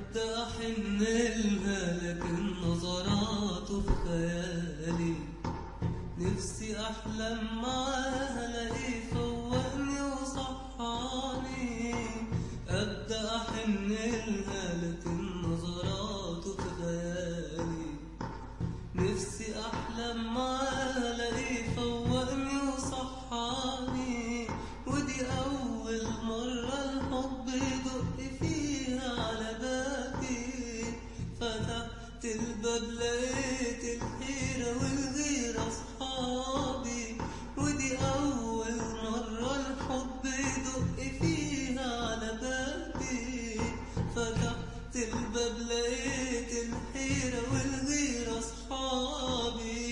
أبدأ أحن لها لكن نظراته في خيالي نفسي أحلم معاها ألاقيه فوقني وصحاني أبدأ أحن لها لكن نظراته في خيالي نفسي أحلم معاها ألاقيه فوقني وصحاني ودي أول مرة الحب يدق فيها على بابي فتحت الباب لقيت الحيرة والغيرة أصحابي ودي أول مرة الحب يدق فيها على بابي فتحت الباب لقيت الحيرة والغيرة أصحابي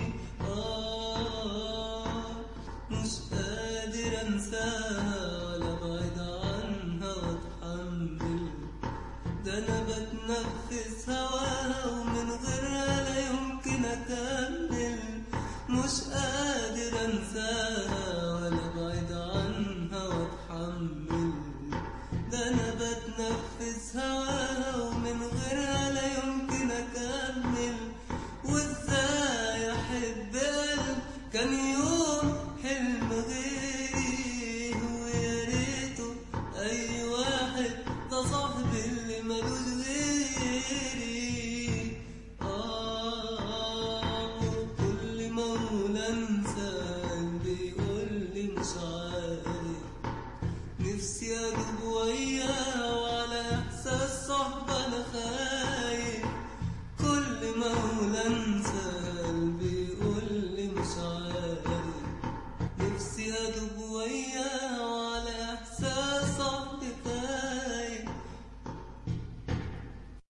آه مش قادر أنساها ولا أبعد عنها وأتحمل ده أنا بتنفس هواها ومن غيرها لا يمكن أكمل مش قادر أنساها ولا أبعد عنها وأتحمل ده أنا بتنفس هواها ومن غيرها لا يمكن أكمل وإزاي أحب قلب كان يوم حلم غيري ويا ريته أي واحد ده صاحبي اللي ملوش غيري آه كل ما أقول أنسى قلبي يقول لي مش عارف نفسي أدوب وياه وعلى إحساس صحبة أنا خايف كل ما أقول أنسى قلبي يقول لي مش عارف نفسي أدوب وياه